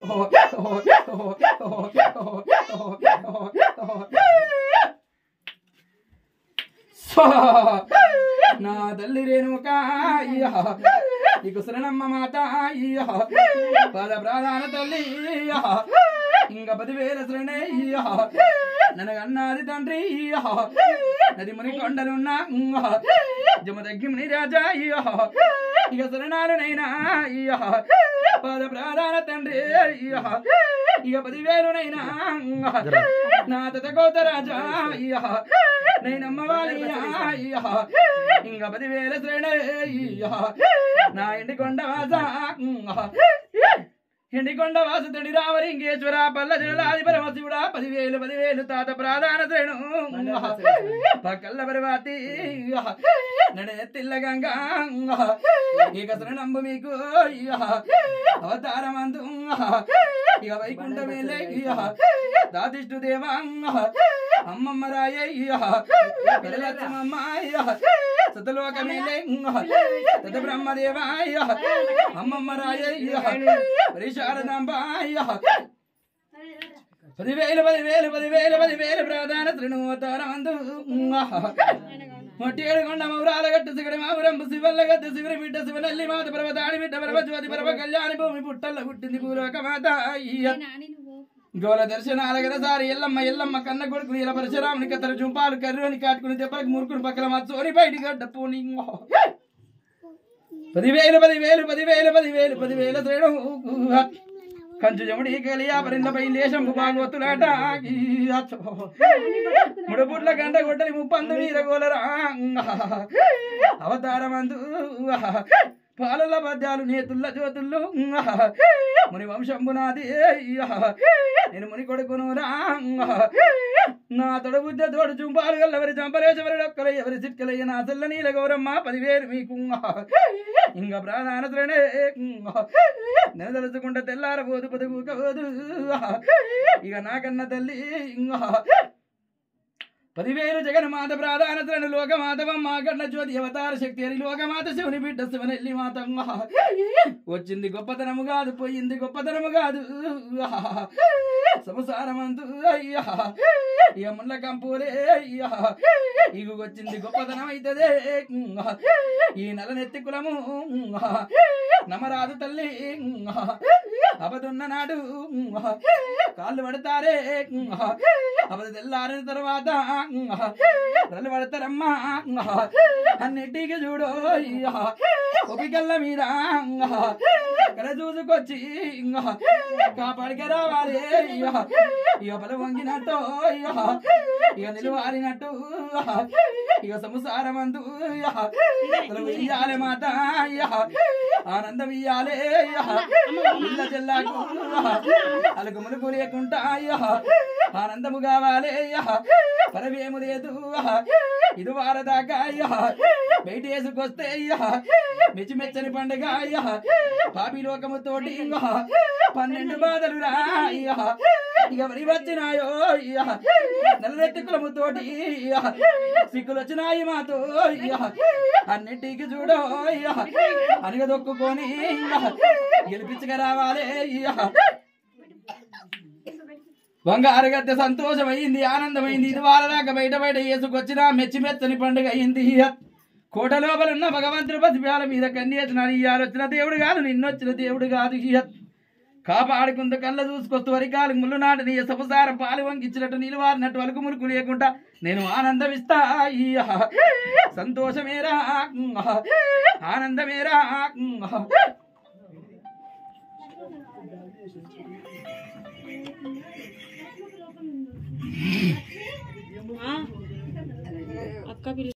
నా తల్లి రేణుక అయ్యా నీకు శరణమ్మ మాత అయ్యా పద ప్రధాన తల్లి అయ్యా ఇంక పదివేల శరణే అయ్యా నన్నగన్నాది తండ్రి అయ్యా నది ముని కొండలున్నా జమ తగ్గిముని రాజా అయ్యా ఇక శరణాలు నైనా అయ్యా పద ప్రధాన తండ్రి అయ్యా ఇక పదివేలునైనా నా తతకోత రాజా అయ్యా నేనమ్మ వాలియా అయ్యా ఇంక పదివేల శ్రేణి అయ్యా నా ఇంటి కొండ వాస ఇంటి కొండ వాసుతుడి రామలింగేశ్వర పల్ల జలాది పరమశివుడా పదివేలు పదివేలు తాత ప్రధాన శ్రేణు పక్కల్ల పరవాతి నడే తిల్ల గంగా ఇక శరణంబు మీకు అవతారమందు ఇక వైకుంఠమేలే దాతిష్టు దేవా అమ్మమ్మ రాయ్య పిల్లలమ్మయ్య సతలోకమేలే సత బ్రహ్మదేవాయ అమ్మమ్మ రాయ్య పరిశారదాంబాయ పదివేలు పదివేలు పదివేలు పదివేలు ప్రధాన త్రిణోతారమందు మొట్టేడు కొండ మౌరాల గట్టు సిగడి మావురంబు శివల్ల గట్టు శివరి బిడ్డ శివనల్లి మాత పర్వతాడి బిడ్డ పరమజ్యోతి పరమ కళ్యాణి భూమి పుట్టల్ల పుట్టింది భూలోక మాత అయ్య గోల దర్శనాల గదసారి ఎల్లమ్మ ఎల్లమ్మ కన్న కొడుకుని ఇలా పరశురాముని కత్తరు జుంపాలు కర్రోని కాటుకుని దెబ్బలకు మురుకుని పక్కన మా చోరి బయటికి గడ్డ పోని పదివేలు పదివేలు పదివేలు పదివేలు పదివేల శ్రేణు కంచు జముడి కలియా పరిందపై లేశంపు భాగవతులాట ముడుపుట్ల గంట గొడ్డలి ముప్పందు నీర గోలరా అవతారమందు పాలల పద్యాలు నేతుల్ల జ్యోతుల్లో ముని వంశంబునాది నేను ముని కొడుకును రా నా తొడ బుద్ధ తోడు చుంపాలు గల్లవరి చంపలేశవరి ఒక్కల ఎవరి చిట్కలయ్య నా తెల్ల నీల గౌరమ్మ పదివేలు మీకు ఇంకా ప్రాధాన శ్రేణే నేను తలుచుకుంటే తెల్లారబోదు పొదుగుకోదు ఇక నాకన్న తల్లి పదివేలు జగన్మాత ప్రాధాన శ్రేణు లోకమాతవమ్మ కన్న జ్యోతి అవతార శక్తి అని లోకమాత శివుని బిడ్డ శివనెల్లి మాత వచ్చింది గొప్పతనము కాదు పోయింది గొప్పతనము కాదు సంసారమందు అయ్యా ఇక ముళ్ళ కంపూరే అయ్యా ఇగు వచ్చింది గొప్పతనం అయితదే ఈ నల నెత్తి కులము నమరాదు తల్లి అబదున్న నాడు కాళ్ళు పడతారే అబదు తెల్లారిన తర్వాత రలు పడతారమ్మా అన్నిటికి చూడు ఒపికల్ల మీద ఇక్కడ చూసుకొచ్చి కాపాడికి రావాలి ఇక పలు వంగినట్టు ఇక నిలువారినట్టు ఇక సంసారమందు ఇయ్యాలి మాత ఆనందం ఇయ్యాలే పిల్ల చెల్లాకు అలుగు ములుగు లేకుండా ఆనందము కావాలి పరవేము లేదు ఇది వారదాకా బయట వేసుకొస్తే మెచ్చి మెచ్చని పండుగ పాపి లోకముతోటి పన్నెండు బాధలు రా ఇక మరి వచ్చినాయో నల్లరెత్తి కులముతోటి సిక్కులు వచ్చినాయి మాతో అన్నిటికి చూడో అనగదొక్కుకొని గెలిపించక రావాలి బంగారు గద్దె సంతోషమైంది ఆనందమైంది ఇది వాళ్ళదాకా బయట బయట వేసుకొచ్చిన మెచ్చి మెచ్చని పండుగ అయింది కోట లోపల ఉన్న భగవంతుడి పసిపాల మీద కన్యేసినాడు ఇయ్యాలు వచ్చిన దేవుడు కాదు నిన్నొచ్చిన దేవుడు కాదు ఇయ్య కాపాడుకుంటూ కళ్ళ చూసుకొస్తూ వరికాలు ముళ్ళు నాటి నీ సపసారం పాలు వంకిచ్చినట్టు నిలువారినట్టు వరకు మురుకు లేకుండా నేను ఆనందమిస్తా ఇయ్య సంతోషమేరా ఆనందమేరా అక్క పిల్ల